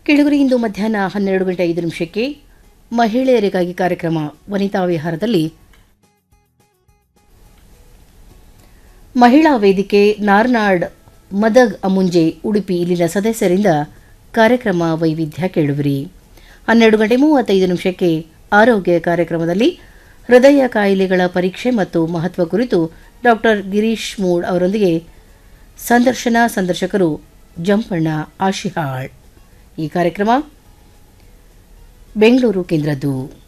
ಕೆಳಗರೆ ಇಂದು ಮಧ್ಯಾಹ್ನ ಹನ್ನೆರಡು ಗಂಟೆ ಐದು ನಿಮಿಷಕ್ಕೆ ಮಹಿಳೆಯರಿಗಾಗಿ ಕಾರ್ಯಕ್ರಮ ವನಿತಾ ವಿಹಾರದಲ್ಲಿ ಮಹಿಳಾ ವೇದಿಕೆ ನಾರ್ನಾಡ್ ಮದಗ್ ಅಮುಂಜೆ ಉಡುಪಿ ಇಲ್ಲಿನ ಸದಸ್ಯರಿಂದ ಕಾರ್ಯಕ್ರಮ ವೈವಿಧ್ಯ ಕೇಳುವಿರಿ ಹನ್ನೆರಡು ಗಂಟೆ ಮೂವತ್ತೈದು ನಿಮಿಷಕ್ಕೆ ಆರೋಗ್ಯ ಕಾರ್ಯಕ್ರಮದಲ್ಲಿ ಹೃದಯ ಕಾಯಿಲೆಗಳ ಪರೀಕ್ಷೆ ಮತ್ತು ಮಹತ್ವ ಕುರಿತು ಡಾಕ್ಟರ್ ಗಿರೀಶ್ ಮೂಡ್ ಅವರೊಂದಿಗೆ ಸಂದರ್ಶನ ಸಂದರ್ಶಕರು ಜಂಪಣ್ಣ ಆಶಿಹಾಳ್ ಈ ಕಾರ್ಯಕ್ರಮ ಬೆಂಗಳೂರು ಕೇಂದ್ರದ್ದು